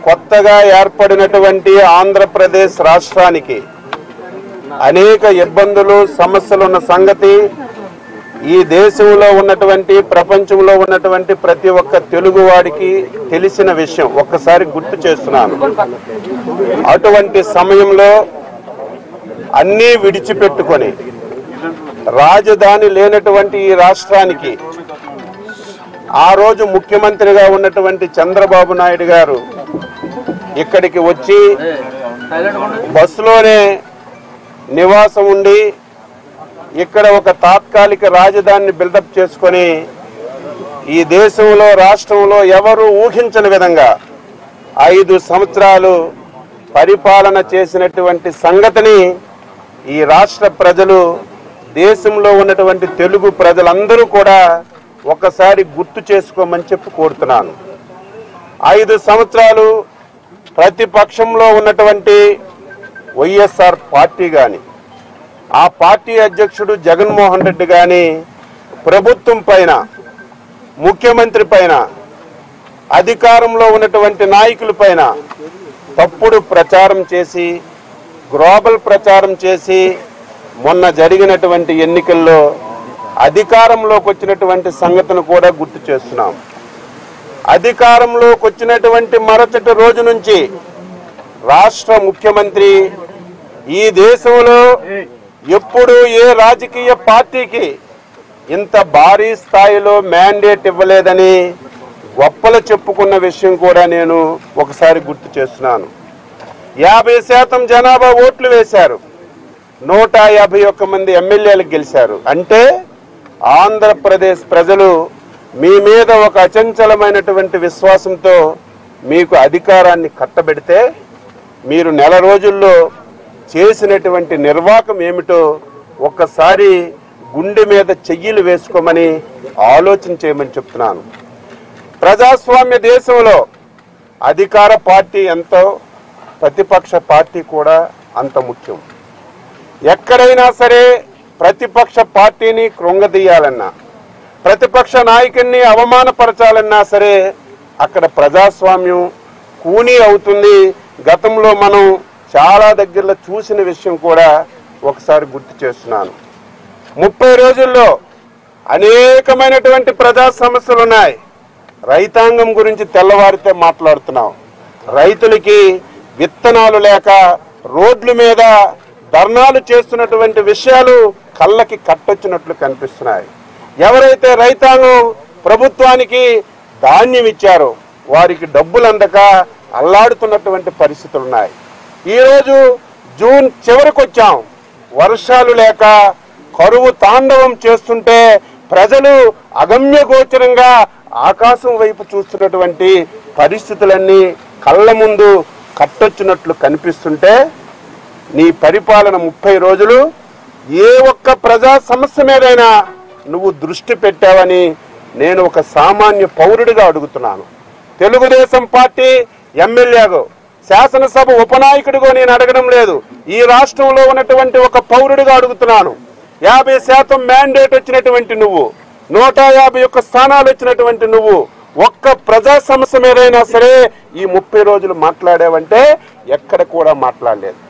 కొత్తగా ఏర్పడినటువంటి ఆంధ్రప్రదేశ్ రాష్ట్రానికి అనేక ఇబ్బందులు సమస్యలు ఉన్న సంగతి ఈ దేశంలో ఉన్నటువంటి ప్రపంచంలో ఉన్నటువంటి ప్రతి ఒక్క తెలుగువాడికి తెలిసిన విషయం ఒక్కసారి గుర్తు చేస్తున్నాను అటువంటి సమయంలో అన్నీ విడిచిపెట్టుకొని రాజధాని లేనటువంటి ఈ రాష్ట్రానికి ఆ రోజు ముఖ్యమంత్రిగా ఉన్నటువంటి చంద్రబాబు నాయుడు గారు ఇక్కడికి వచ్చి బస్సులోనే నివాసం ఉండి ఇక్కడ ఒక తాత్కాలిక రాజధానిని బిల్డప్ చేసుకొని ఈ దేశంలో రాష్ట్రంలో ఎవరు ఊహించని విధంగా ఐదు సంవత్సరాలు పరిపాలన చేసినటువంటి సంగతిని ఈ రాష్ట్ర ప్రజలు దేశంలో ఉన్నటువంటి తెలుగు ప్రజలందరూ కూడా ఒకసారి గుర్తు చేసుకోమని చెప్పి కోరుతున్నాను ఐదు సంవత్సరాలు ప్రతిపక్షంలో ఉన్నటువంటి వైఎస్ఆర్ పార్టీ కానీ ఆ పార్టీ అధ్యక్షుడు జగన్మోహన్ రెడ్డి కానీ ప్రభుత్వం పైన ముఖ్యమంత్రి పైన అధికారంలో ఉన్నటువంటి నాయకుల పైన తప్పుడు ప్రచారం చేసి గ్లోబల్ ప్రచారం చేసి మొన్న జరిగినటువంటి ఎన్నికల్లో అధికారంలోకి వచ్చినటువంటి సంగతిని కూడా గుర్తు చేస్తున్నాం అధికారంలోకి వచ్చినటువంటి మరుసటి రోజు నుంచి రాష్ట్ర ముఖ్యమంత్రి ఈ దేశంలో ఎప్పుడు ఏ రాజకీయ పార్టీకి ఇంత భారీ స్థాయిలో మ్యాండేట్ ఇవ్వలేదని గొప్పలు చెప్పుకున్న విషయం కూడా నేను ఒకసారి గుర్తు చేస్తున్నాను యాభై శాతం జనాభా ఓట్లు వేశారు నూట యాభై ఒక్క మంది ఎమ్మెల్యేలు గెలిచారు అంటే ఆంధ్రప్రదేశ్ ప్రజలు మీ మీద ఒక అచంచలమైనటువంటి విశ్వాసంతో మీకు అధికారాన్ని కట్టబెడితే మీరు నెల రోజుల్లో చేసినటువంటి నిర్వాకం ఏమిటో ఒక్కసారి గుండె మీద చెయ్యిలు వేసుకోమని ఆలోచన చేయమని చెప్తున్నాను ప్రజాస్వామ్య దేశంలో అధికార పార్టీ ఎంతో ప్రతిపక్ష పార్టీ కూడా అంత ముఖ్యం ఎక్కడైనా సరే ప్రతిపక్ష పార్టీని కృంగదీయాలన్నా ప్రతిపక్ష నాయకుడిని అవమానపరచాలన్నా సరే అక్కడ ప్రజాస్వామ్యం కూనీ అవుతుంది గతంలో మనం చాలా దగ్గరలో చూసిన విషయం కూడా ఒకసారి గుర్తు చేస్తున్నాను ముప్పై రోజుల్లో అనేకమైనటువంటి ప్రజా సమస్యలు ఉన్నాయి రైతాంగం గురించి తెల్లవారితే మాట్లాడుతున్నాం రైతులకి విత్తనాలు లేక రోడ్ల మీద ధర్నాలు చేస్తున్నటువంటి విషయాలు కళ్ళకి కట్టొచ్చినట్లు కనిపిస్తున్నాయి ఎవరైతే రైతాంగం ప్రభుత్వానికి ధాన్యం ఇచ్చారో వారికి డబ్బులు అందక అల్లాడుతున్నటువంటి పరిస్థితులు ఉన్నాయి ఈరోజు జూన్ చివరికి వచ్చాం వర్షాలు లేక కరువు తాండవం చేస్తుంటే ప్రజలు అగమ్య గోచరంగా ఆకాశం వైపు చూస్తున్నటువంటి పరిస్థితులన్నీ కళ్ళ ముందు కట్టొచ్చినట్లు కనిపిస్తుంటే నీ పరిపాలన ముప్పై రోజులు ఏ ఒక్క ప్రజా సమస్య మీదైనా నువ్వు దృష్టి పెట్టావని నేను ఒక సామాన్య పౌరుడిగా అడుగుతున్నాను తెలుగుదేశం పార్టీ ఎమ్మెల్యేగో శాసనసభ ఉపనాయకుడిగో నేను అడగడం లేదు ఈ రాష్ట్రంలో ఉన్నటువంటి ఒక పౌరుడిగా అడుగుతున్నాను యాభై శాతం మ్యాండేట్ వచ్చినటువంటి నువ్వు నూట యాభై ఒక్క స్థానాలు వచ్చినటువంటి నువ్వు ఒక్క ప్రజా సమస్య మీదైనా సరే ఈ ముప్పై రోజులు మాట్లాడావంటే ఎక్కడ కూడా మాట్లాడలేదు